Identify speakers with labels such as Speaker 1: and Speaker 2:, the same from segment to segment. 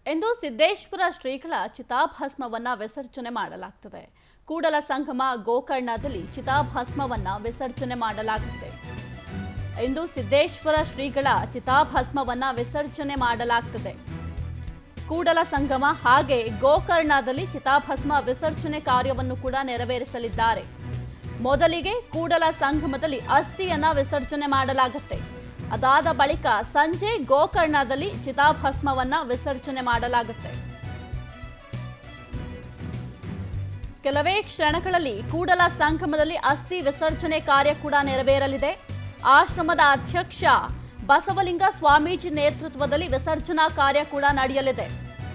Speaker 1: ಎಂದು ಸಿದ್ದೇಶ್ವರ ಶ್ರೀಗಳ ಚಿತಾಭಸ್ಮವನ್ನ ವಿಸರ್ಜನೆ ಮಾಡಲಾಗ್ತದೆ ಕೂಡಲ ಸಂಗಮ ಗೋಕರ್ಣದಲ್ಲಿ ಚಿತಾಭಸ್ಮವನ್ನ ವಿಸರ್ಜನೆ ಮಾಡಲಾಗುತ್ತೆ ಎಂದು ಸಿದ್ದೇಶ್ವರ ಶ್ರೀಗಳ ಚಿತಾಭಸ್ಮವನ್ನ ವಿಸರ್ಜನೆ ಮಾಡಲಾಗ್ತದೆ ಕೂಡಲ ಸಂಗಮ ಹಾಗೆ ಗೋಕರ್ಣದಲ್ಲಿ ಚಿತಾಭಸ್ಮ ವಿಸರ್ಜನೆ ಕಾರ್ಯವನ್ನು ಕೂಡ ನೆರವೇರಿಸಲಿದ್ದಾರೆ ಮೊದಲಿಗೆ ಕೂಡಲ ಸಂಗಮದಲ್ಲಿ ಅಸ್ಥಿಯನ್ನ ವಿಸರ್ಜನೆ ಮಾಡಲಾಗುತ್ತೆ ಅದಾದ ಬಳಿಕ ಸಂಜೆ ಗೋಕರ್ಣದಲ್ಲಿ ಚಿತಾಭಸ್ಮವನ್ನ ವಿಸರ್ಜನೆ ಮಾಡಲಾಗುತ್ತೆ ಕೆಲವೇ ಕ್ಷಣಗಳಲ್ಲಿ ಕೂಡಲ ಸಂಗಮದಲ್ಲಿ ಅಸ್ಥಿ ವಿಸರ್ಜನೆ ಕಾರ್ಯ ಕೂಡ ನೆರವೇರಲಿದೆ ಆಶ್ರಮದ ಅಧ್ಯಕ್ಷ ಬಸವಲಿಂಗ ಸ್ವಾಮೀಜಿ ನೇತೃತ್ವದಲ್ಲಿ ವಿಸರ್ಜನಾ ಕಾರ್ಯ ಕೂಡ ನಡೆಯಲಿದೆ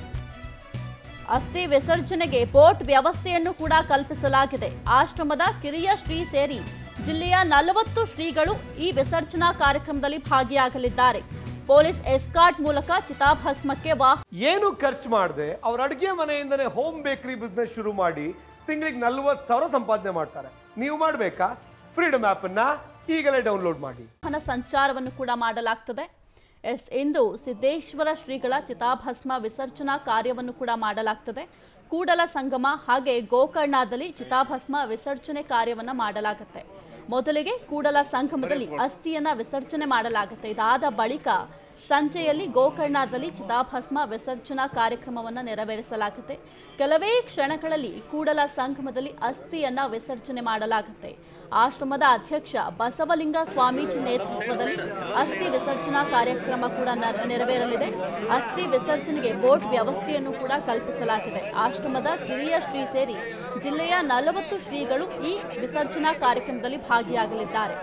Speaker 1: ಅಸ್ಥಿ ವಿಸರ್ಜನೆಗೆ ಬೋಟ್ ವ್ಯವಸ್ಥೆಯನ್ನು ಕೂಡ ಕಲ್ಪಿಸಲಾಗಿದೆ ಆಶ್ರಮದ ಕಿರಿಯ ಶ್ರೀ ಸೇರಿ ಜಿಲ್ಲೆಯ ನಲವತ್ತು ಶ್ರೀಗಳು ಈ ವಿಸರ್ಜನಾ ಕಾರ್ಯಕ್ರಮದಲ್ಲಿ ಭಾಗಿಯಾಗಲಿದ್ದಾರೆ ಪೊಲೀಸ್ ಎಸ್ಕಾರ್ಟ್ ಮೂಲಕ ಚಿತಾಭಸ್ಮಕ್ಕೆ ವಾಹನ
Speaker 2: ಏನು ಖರ್ಚು ಮಾಡದೆ ಅವ್ರ ಅಡುಗೆ ಮನೆಯಿಂದನೇ ಹೋಮ್ ಬೇಕರಿ ಬಿಸ್ನೆಸ್ ಶುರು ಮಾಡಿ ತಿಂಗಳಿಗೆ ನಲ್ವತ್ತು ಸಾವಿರ ಸಂಪಾದನೆ ಮಾಡ್ತಾರೆ ನೀವು ಮಾಡಬೇಕಾ ಫ್ರೀಡಮ್ ಆ್ಯಪನ್ನು ಈಗಲೇ ಡೌನ್ಲೋಡ್ ಮಾಡಿ
Speaker 1: ವಾಹನ ಸಂಚಾರವನ್ನು ಕೂಡ ಮಾಡಲಾಗ್ತದೆ ಎಸ್ ಇಂದು ಸಿದ್ದೇಶ್ವರ ಶ್ರೀಗಳ ಚಿತಾಭಸ್ಮ ವಿಸರ್ಜನಾ ಕಾರ್ಯವನ್ನು ಕೂಡ ಮಾಡಲಾಗ್ತದೆ ಕೂಡಲ ಸಂಗಮ ಹಾಗೆ ಗೋಕರ್ಣದಲ್ಲಿ ಚಿತಾಭಸ್ಮ ವಿಸರ್ಜನೆ ಕಾರ್ಯವನ್ನು ಮಾಡಲಾಗುತ್ತೆ ಮೊದಲಿಗೆ ಕೂಡಲ ಸಂಗಮದಲ್ಲಿ ಅಸ್ಥಿಯನ್ನ ವಿಸರ್ಜನೆ ಮಾಡಲಾಗುತ್ತೆ ಇದಾದ ಬಳಿಕ ಸಂಜೆಯಲ್ಲಿ ಗೋಕರ್ಣದಲ್ಲಿ ಚಿತಾಭಸ್ಮ ವಿಸರ್ಜನಾ ಕಾರ್ಯಕ್ರಮವನ್ನು ನೆರವೇರಿಸಲಾಗುತ್ತೆ ಕೆಲವೇ ಕ್ಷಣಗಳಲ್ಲಿ ಕೂಡಲ ಸಂಗಮದಲ್ಲಿ ಅಸ್ಥಿಯನ್ನ ವಿಸರ್ಜನೆ ಮಾಡಲಾಗುತ್ತೆ ಆಶ್ರಮದ ಅಧ್ಯಕ್ಷ ಬಸವಲಿಂಗ ಸ್ವಾಮೀಜಿ ನೇತೃತ್ವದಲ್ಲಿ ಅಸ್ಥಿ ವಿಸರ್ಜನಾ ಕಾರ್ಯಕ್ರಮ ಕೂಡ ನ- ನೆರವೇರಲಿದೆ ಅಸ್ಥಿ ವಿಸರ್ಜನೆಗೆ ಬೋಟ್ ವ್ಯವಸ್ಥೆಯನ್ನು ಕೂಡ ಕಲ್ಪಿಸಲಾಗಿದೆ ಆಶ್ರಮದ ಕಿರಿಯ ಶ್ರೀ ಸೇರಿ ಜಿಲ್ಲೆಯ ನಲವತ್ತು ಶ್ರೀಗಳು ಈ ವಿಸರ್ಜನಾ ಕಾರ್ಯಕ್ರಮದಲ್ಲಿ ಭಾಗಿಯಾಗಲಿದ್ದಾರೆ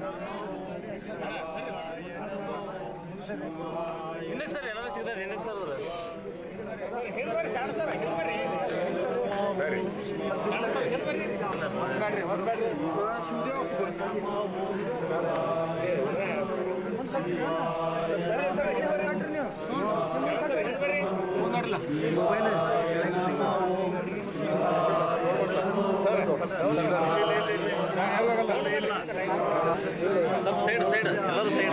Speaker 3: ಹಿಂದಕ್ಕೆ ಸರ್ ಎಲ್ಲರೂ ಸಿಗ್ತಾರೆ ಹಿಂದಕ್ಕೆ ಸರ್ ಅವರು ಸ್ವಲ್ಪ ಸೈಡ್ ಸೈಡ್ ಎಲ್ಲರೂ ಸೈಡ್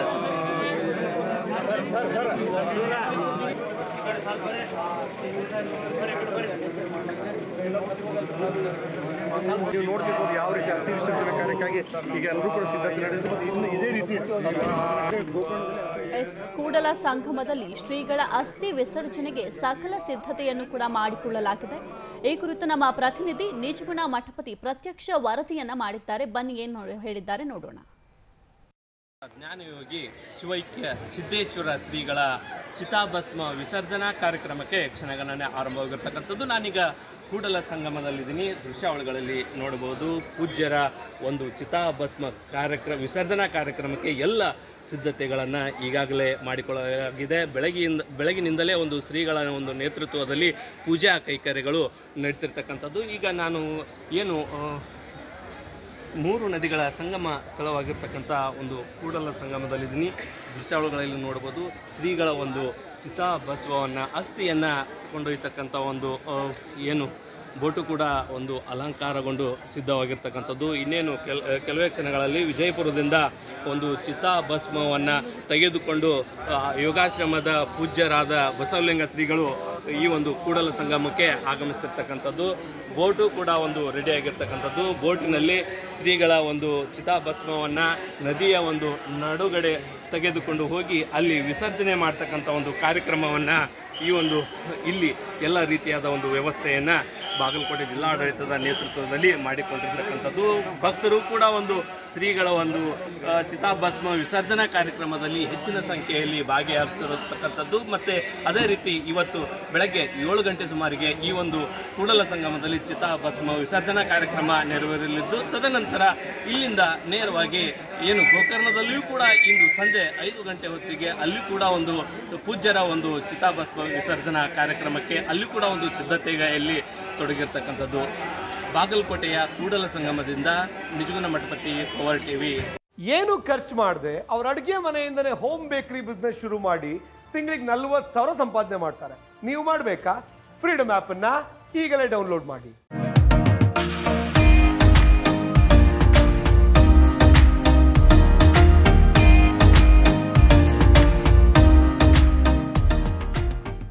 Speaker 4: ನೀವು ನೋಡ್ತಿರ್ಬೋದು ಯಾವ ರೀತಿ ಅಸ್ಥಿ ವಿಸರ್ಜನೆ ಕಾರ್ಯಕ್ಕಾಗಿ ಈಗ ಎಲ್ಲರೂ ಕೂಡ ಸಿದ್ಧತೆ ನಡೆದಿದೆ ಮತ್ತು ಇನ್ನು ಇದೇ ರೀತಿ
Speaker 1: ಎಸ್ ಕೂಡಲ ಸಂಗಮದಲ್ಲಿ ಶ್ರೀಗಳ ಅಸ್ಥಿ ವಿಸರ್ಜನೆಗೆ ಸಕಲ ಸಿದ್ಧತೆಯನ್ನು ಕೂಡ ಮಾಡಿಕೊಳ್ಳಲಾಗಿದೆ ಈ ಕುರಿತು ನಮ್ಮ ಪ್ರತಿನಿಧಿ ನಿಜಗುಣ ಮಠಪತಿ ಪ್ರತ್ಯಕ್ಷ ವರದಿಯನ್ನ ಮಾಡಿದ್ದಾರೆ ಬನ್ನಿ ಏನು ನೋ- ಹೇಳಿದ್ದಾರೆ ನೋಡೋಣ
Speaker 3: ಜ್ಞಾನಯೋಗಿ ಶಿವೈಕ್ಯ ಸಿದ್ದೇಶ್ವರ ಶ್ರೀಗಳ ಚಿತಾಭಸ್ಮ ವಿಸರ್ಜನಾ ಕಾರ್ಯಕ್ರಮಕ್ಕೆ ಕ್ಷಣಗಣನೆ ಆರಂಭವಾಗಿರ್ತಕ್ಕಂಥದ್ದು ನಾನೀಗ ಕೂಡಲ ಸಂಗಮದಲ್ಲಿದ್ದೀನಿ ದೃಶ್ಯಾವಳಿಗಳಲ್ಲಿ ನೋಡಬಹುದು ಪೂಜ್ಯರ ಒಂದು ಚಿತಾಭಸ್ಮ ಕಾರ್ಯಕ್ರಮ ವಿಸರ್ಜನಾ ಕಾರ್ಯಕ್ರಮಕ್ಕೆ ಎಲ್ಲ ಸಿದ್ಧತೆಗಳನ್ನು ಈಗಾಗಲೇ ಮಾಡಿಕೊಳ್ಳಲಾಗಿದೆ ಬೆಳಗ್ಗೆಯಿಂದ ಬೆಳಗಿನಿಂದಲೇ ಒಂದು ಶ್ರೀಗಳ ಒಂದು ನೇತೃತ್ವದಲ್ಲಿ ಪೂಜಾ ಕೈಕರ್ಯಗಳು ನಡೀತಿರ್ತಕ್ಕಂಥದ್ದು ಈಗ ನಾನು ಏನು ಆ, ಮೂರು ನದಿಗಳ ಸಂಗಮ ಸ್ಥಳವಾಗಿರ್ತಕ್ಕಂಥ ಒಂದು ಕೂಡಲ ಸಂಗಮದಲ್ಲಿದ್ದೀನಿ ದೃಶ್ಯಾವಳಿಗಳಲ್ಲಿ ನೋಡ್ಬೋದು ಶ್ರೀಗಳ ಒಂದು ಚಿತಾಭಸ್ಮವನ್ನು ಅಸ್ಥಿಯನ್ನು ಕೊಂಡೊಯ್ತಕ್ಕಂಥ ಒಂದು ಆ, ಏನು ಬೋಟು ಕೂಡ ಒಂದು ಅಲಂಕಾರಗೊಂಡು ಸಿದ್ಧವಾಗಿರ್ತಕ್ಕಂಥದ್ದು ಇನ್ನೇನು ಕೆಲ ಕೆಲವೇ ಕ್ಷಣಗಳಲ್ಲಿ ವಿಜಯಪುರದಿಂದ ಒಂದು ಚಿತಾಭಸ್ಮವನ್ನು ತೆಗೆದುಕೊಂಡು ಆ, ಯೋಗಾಶ್ರಮದ ಪೂಜ್ಯರಾದ ಬಸವಲಿಂಗ ಶ್ರೀಗಳು ಈ ಒಂದು ಕೂಡಲ ಸಂಗಮಕ್ಕೆ ಆಗಮಿಸ್ತಿರ್ತಕ್ಕಂಥದ್ದು ಬೋಟು ಕೂಡ ಒಂದು ರೆಡಿಯಾಗಿರ್ತಕ್ಕಂಥದ್ದು ಬೋಟಿನಲ್ಲಿ ಶ್ರೀಗಳ ಒಂದು ಚಿತಾಭಸ್ಮವನ್ನು ನದಿಯ ಒಂದು ನಡುಗಡೆ ತೆಗೆದುಕೊಂಡು ಹೋಗಿ ಅಲ್ಲಿ ವಿಸರ್ಜನೆ ಮಾಡ್ತಕ್ಕಂಥ ಒಂದು ಕಾರ್ಯಕ್ರಮವನ್ನು ಈ ಒಂದು ಇಲ್ಲಿ ಎಲ್ಲ ರೀತಿಯಾದ ಒಂದು ವ್ಯವಸ್ಥೆಯನ್ನು ಬಾಗಲಕೋಟೆ ಜಿಲ್ಲಾಡಳಿತದ ನೇತೃತ್ವದಲ್ಲಿ ಮಾಡಿಕೊಂಡಿರ್ತಕ್ಕಂಥದ್ದು ಭಕ್ತರು ಕೂಡ ಒಂದು ಶ್ರೀಗಳ ಒಂದು ಆ, ಚಿತಾಭಸ್ಮ ವಿಸರ್ಜನಾ ಕಾರ್ಯಕ್ರಮದಲ್ಲಿ ಹೆಚ್ಚಿನ ಸಂಖ್ಯೆಯಲ್ಲಿ ಭಾಗಿಯಾಗ್ತಿರತಕ್ಕಂಥದ್ದು ಮತ್ತು ಅದೇ ರೀತಿ ಇವತ್ತು ಬೆಳಗ್ಗೆ ಏಳು ಗಂಟೆ ಸುಮಾರಿಗೆ ಈ ಒಂದು ಕೂಡಲ ಸಂಗಮದಲ್ಲಿ ಚಿತಾಭಸ್ಮ ವಿಸರ್ಜನಾ ಕಾರ್ಯಕ್ರಮ ನೆರವೇರಲಿದ್ದು ತದನಂತರ ಇಲ್ಲಿಂದ ನೇರವಾಗಿ ಏನು ಗೋಕರ್ಣದಲ್ಲಿಯೂ ಕೂಡ ಇಂದು ಸಂಜೆ ಐದು ಗಂಟೆ ಹೊತ್ತಿಗೆ ಅಲ್ಲಿ ಕೂಡ ಒಂದು ಪೂಜ್ಯರ ಒಂದು ಚಿತಾಭಸ್ಮ ವಿಸರ್ಜನಾ ಕಾರ್ಯಕ್ರಮಕ್ಕೆ ಅಲ್ಲಿ ಕೂಡ ಒಂದು ಸಿದ್ಧತೆಯಲ್ಲಿ ತೊಡಗಿರ್ತಕ್ಕಂಥದ್ದು ಬಾಗಲಕೋಟೆಯ ಕೂಡಲ ಸಂಗಮದಿಂದ ನಿಜಗುಣ ಮಠಪತಿ ಪವರ್ ಟಿವಿ
Speaker 2: ಏನು ಖರ್ಚು ಮಾಡದೆ ಅವ್ರ ಅಡುಗೆ ಮನೆಯಿಂದನೇ ಹೋಮ್ ಬೇಕರಿ ಬಿಸ್ನೆಸ್ ಶುರು ಮಾಡಿ ತಿಂಗಳಿಗೆ ನಲ್ವತ್ತು ಸಾವಿರ ಸಂಪಾದನೆ ಮಾಡ್ತಾರೆ ನೀವು ಮಾಡಬೇಕಾ ಫ್ರೀಡಮ್ ಆ್ಯಪನ್ನು ಈಗಲೇ ಡೌನ್ಲೋಡ್ ಮಾಡಿ